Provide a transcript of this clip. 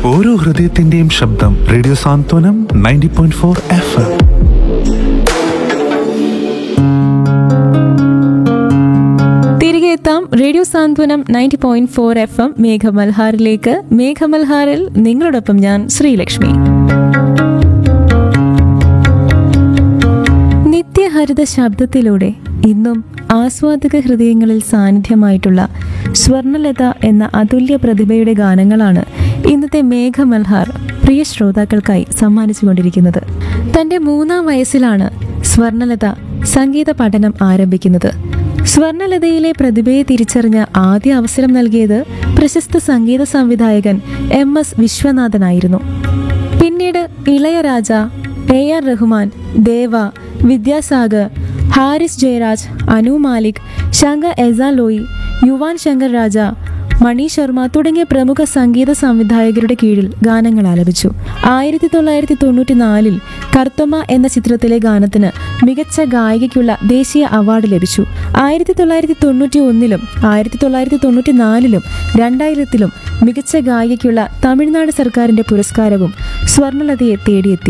ഓരോ ഹൃദയത്തിന്റെയും ശബ്ദം radio Santhwanam ninety point four F M തിരികെ എത്താം radio Santhwanam ninety point four F M മേഘമൽഹാറിലേക്ക് മേഘമൽഹാറിൽ നിങ്ങളോടൊപ്പം ഞാൻ ശ്രീലക്ഷ്മി നിത്യഹരിത ശബ്ദത്തിലൂടെ ഇന്നും ആസ്വാദക ഹൃദയങ്ങളിൽ സാന്നിധ്യമായിട്ടുള്ള സ്വർണലത എന്ന അതുല്യ പ്രതിഭയുടെ ഗാനങ്ങളാണ് ഇന്നത്തെ മേഘമൽഹാർ പ്രിയ ശ്രോതാക്കൾക്കായി സമ്മാനിച്ചുകൊണ്ടിരിക്കുന്നത് തന്റെ മൂന്നാം വയസ്സിലാണ് സ്വർണലത സംഗീത പഠനം ആരംഭിക്കുന്നത് സ്വർണലതയിലെ പ്രതിഭയെ തിരിച്ചറിഞ്ഞ ആദ്യ അവസരം നൽകിയത് പ്രശസ്ത സംഗീത സംവിധായകൻ എം എസ് വിശ്വനാഥനായിരുന്നു പിന്നീട് ഇളയരാജ എ ആർ റഹ്മാൻ ദേവ വിദ്യാസാഗർ ഹാരിസ് ജയരാജ് അനു മാലിക് ശങ്കർ എസാലോയി യുവാൻ ശങ്കർ രാജ മണി ശർമ്മ തുടങ്ങിയ പ്രമുഖ സംഗീത സംവിധായകരുടെ കീഴിൽ ഗാനങ്ങൾ ആലപിച്ചു ആയിരത്തി തൊള്ളായിരത്തി തൊണ്ണൂറ്റി നാലിൽ കർത്തമ്മ എന്ന ചിത്രത്തിലെ ഗാനത്തിന് മികച്ച ഗായികയ്ക്കുള്ള ദേശീയ അവാർഡ് ലഭിച്ചു ആയിരത്തി തൊള്ളായിരത്തി തൊണ്ണൂറ്റി ഒന്നിലും ആയിരത്തി തൊള്ളായിരത്തി തൊണ്ണൂറ്റി നാലിലും രണ്ടായിരത്തിലും മികച്ച ഗായികയ്ക്കുള്ള തമിഴ്നാട് സർക്കാരിന്റെ പുരസ്കാരവും സ്വർണലതയെ തേടിയെത്തി